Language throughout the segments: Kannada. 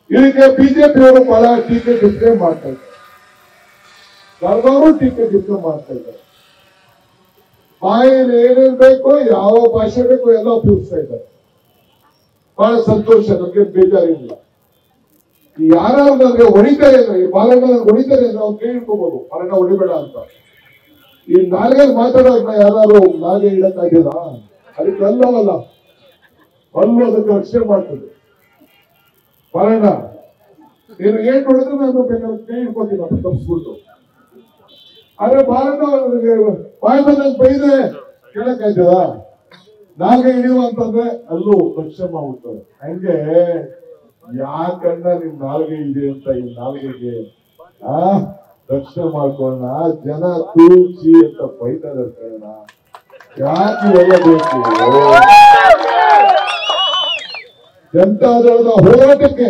ಇದಕ್ಕೆ ಬಿಜೆಪಿ ಅವರು ಬಹಳ ಟೀಕೆ ಟಿಪ್ಪಣಿ ಮಾಡ್ತಾ ಇದ್ದಾರೆ ಕಳೆದವರು ಟೀಕೆ ಟಿಪ್ಪಣಿ ಮಾಡ್ತಾ ಇದ್ದಾರೆ ಬಾಯಲ್ಲಿ ಏನೇನ್ ಬೇಕೋ ಯಾವ ಭಾಷೆ ಬೇಕೋ ಎಲ್ಲ ಉಪಯೋಗಿಸ್ತಾ ಇದ್ದಾರೆ ಬಹಳ ಸಂತೋಷ ನಮ್ಗೆ ಬೇಜಾರಿಲ್ಲ ಈ ಯಾರು ನನಗೆ ಹೊಡಿತಾರೆ ಅಂದ್ರೆ ಈ ಬಾಲಣ್ಣ ನನಗೆ ಹೊಡಿತಾರೆ ಅಂದ್ರೆ ಅವ್ರು ಕೈ ಹಿಡ್ಕೋಬಹುದು ಬಾಲಣ್ಣ ಹೊಡಿಬೇಡ ಅಂತ ಈ ನಾಲ್ಗೆ ಮಾತಾಡೋರ್ನ ಯಾರು ನಾಲ್ಗೆ ಇಡಕ್ಕಾಗಿಲ್ಲ ಅದಕ್ಕೆ ಅಲ್ಲವಲ್ಲ ಅಲ್ಲೂ ಅದಕ್ಕೆ ರಕ್ಷಣೆ ಮಾಡ್ತದೆ ಬಾಲಣ್ಣ ನೀನು ಏನ್ ನೋಡಿದ್ರೆ ನಾನು ಬೇಕಾದ್ರೆ ಕೈ ಹಿಡ್ಕೊತೀನಿ ಅಂತ ತಪ್ಪಿಸ್ಬಿಟ್ಟು ಆದ್ರೆ ಬಾಲಣ್ಣ ನನಗೆ ಬಾಯ್ ಬಂದಂಗ್ ಬೈದ್ರೆ ಕೇಳಕ್ಕಾಯ್ತದ ನಾಲ್ಗೆ ಹಿಡಿಯುವ ಅಂತಂದ್ರೆ ಅಲ್ಲೂ ರಕ್ಷಣೆ ಮಾಡ್ಬಿಡ್ತಾರೆ ಹಂಗೆ ಯಾಕಣ್ಣ ನಿಮ್ ನಾಲ್ಗೆ ಇದೆ ಅಂತ ಈ ನಾಲ್ಗೆಗೆ ಆ ರಕ್ಷಣೆ ಮಾಡ್ಕೊಳ್ಳೋಣ ಜನ ತೂಚಿ ಅಂತ ಬೈತಾ ಇರ್ತಾರಣ್ಣ ಯಾಕೆ ಇವೆಲ್ಲ ಬೇಕು ಜನತಾದಳದ ಹೋರಾಟಕ್ಕೆ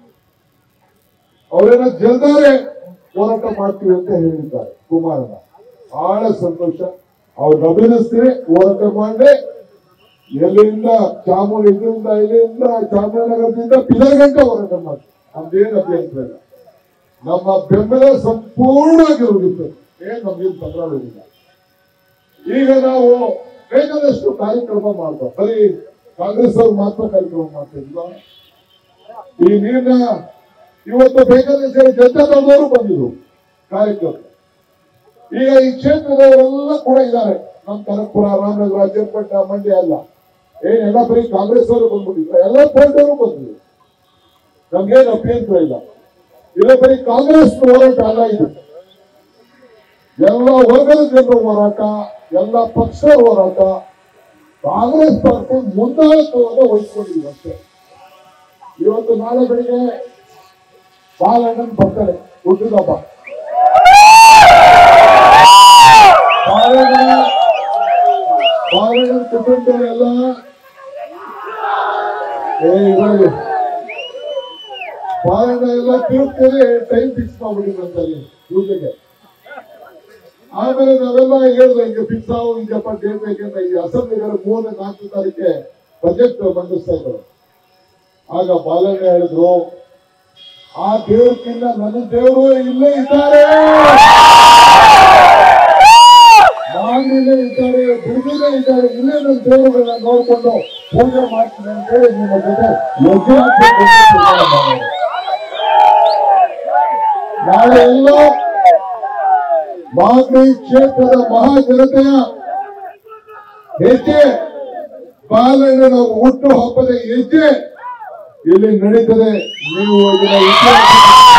ಅವರೇನೋ ಗೆಲ್ದಾರೆ ಹೋರಾಟ ಮಾಡ್ತೀವಿ ಅಂತ ಹೇಳಿದ್ದಾರೆ ಕುಮಾರಣ್ಣ ಬಹಳ ಸಂತೋಷ ಅವ್ರು ಅಭಿನಯಿಸ್ತೀವಿ ಹೋರಾಟ ಮಾಡಿ ಎಲ್ಲಿಂದ ಚಾಮುಂಡಿ ಇದರಿಂದ ಇಲ್ಲಿಂದ ಚಾಮರಾಜನಗರದಿಂದ ಪಿಲರ್ಗಂಟ ಹೋರಾಟ ಮಾಡ್ತೀವಿ ನಮ್ದೇನು ಅಭ್ಯಂತರ ಇಲ್ಲ ನಮ್ಮ ಬೆಂಬಲ ಸಂಪೂರ್ಣವಾಗಿರುತ್ತದೆ ಏನ್ ನಮ್ಗೇನು ತೊಂದರೆ ಇಲ್ಲ ಈಗ ನಾವು ಬೇಕಾದಷ್ಟು ಕಾರ್ಯಕ್ರಮ ಮಾಡ್ತೀವಿ ಬರೀ ಕಾಂಗ್ರೆಸ್ ಅವ್ರು ಮಾತ್ರ ಕಾರ್ಯಕ್ರಮ ಮಾಡ್ತಿಲ್ಲ ಈ ನೀರಿನ ಇವತ್ತು ಬೇಕಾದಷ್ಟು ಜನತಾದಳದವರು ಬಂದಿದ್ರು ಕಾರ್ಯಕ್ರಮ ಈಗ ಈ ಕ್ಷೇತ್ರದವರೆಲ್ಲ ಕೂಡ ಇದ್ದಾರೆ ನಮ್ಮ ಕನಕಪುರ ರಾಮನಗರ ಚನ್ನಪಟ್ಟಣ ಮಂಡ್ಯ ಎಲ್ಲ ಏನ್ ಎಲ್ಲ ಬರೀ ಕಾಂಗ್ರೆಸ್ ಅವರು ಬಂದ್ಬಿಟ್ಟಿದ್ರು ಎಲ್ಲ ಪಾರ್ಟಿಯವರು ಬಂದಿದ್ರು ನಮ್ಗೇನು ಅಭ್ಯಂತರ ಇಲ್ಲ ಇಲ್ಲ ಬರೀ ಕಾಂಗ್ರೆಸ್ ಹೋರಾಟ ಅಲ್ಲ ಇದು ಎಲ್ಲ ವರ್ಗದ ಜನರ ಹೋರಾಟ ಎಲ್ಲ ಪಕ್ಷದ ಹೋರಾಟ ಕಾಂಗ್ರೆಸ್ ಪಾರ್ಟಿ ಮುಂದಾಳತ್ವವನ್ನು ವಹಿಸ್ಕೊಂಡಿದ್ದೀವಿ ಅಷ್ಟೇ ಇವತ್ತು ನಾಳೆ ಬೆಳಿಗ್ಗೆ ಬಾಲಣ್ಣನ್ ಬರ್ತಾರೆ ಹುಟ್ಟಿದಬ್ಬ ಬಾಲಣ್ಣ ಬಾಲಣ್ಣನ ಕುಟುಂಬದವರೆಲ್ಲ ಏ ಇವಾಗ ಬಾಲಣ್ಣ ಎಲ್ಲ ತಿರುಗ್ತಾರೆ ಟೈಮ್ ಫಿಕ್ಸ್ ಮಾಡ್ಬಿಟ್ಟಿದ್ರಂತಲ್ಲಿ ಪೂಜೆಗೆ ಆಮೇಲೆ ನಾವೆಲ್ಲ ಹೇಳಿದ್ರೆ ಈಗ ಫಿಕ್ಸ್ ಆಗೋ ಈಗಪ್ಪ ಡೇಟ್ ಬೇಕಂತ ಈ ಅಸೆಂಬ್ಲಿಗಳ ಮೂರನೇ ನಾಲ್ಕು ತಾರೀಕೆ ಬಜೆಟ್ ಮಂಡಿಸ್ತಾ ಇದ್ರು ಆಗ ಬಾಲಣ್ಣ ಹೇಳಿದ್ರು ಆ ದೇವ್ರಕ್ಕಿಂತ ನನ್ನ ದೇವರು ಇಲ್ಲೇ ಇದ್ದಾರೆ ಮಾಡಿಲ್ಲೇ ಇದ್ದಾರೆ ದುರ್ಗಿಲ್ಲೇ ಇದ್ದಾರೆ ಇಲ್ಲೇ ನನ್ನ ದೇವರುಗಳನ್ನ ನೋಡ್ಕೊಂಡು ಪೂಜೆ ಮಾಡ್ತೀನಿ ಅಂತ ಹೇಳಿ ನಿಮ್ಮ ಜೊತೆ ಯಜ್ಞ ಹಾಕ್ಬೇಕು ಅಂತ ತೀರ್ಮಾನ ಮಾಡಿದ್ರು. ನಾಳೆ ಎಲ್ಲ ಮಾಗಡಿ ಕ್ಷೇತ್ರದ ಮಹಾಜನತೆಯ ಹೆಜ್ಜೆ ಬಾಲಣ್ಣನ ಹುಟ್ಟು ಹಬ್ಬದ ಹೆಜ್ಜೆ ಇಲ್ಲಿ ನಡೀತದೆ ನೀವು ಇದನ್ನ ಇತಿಹಾಸ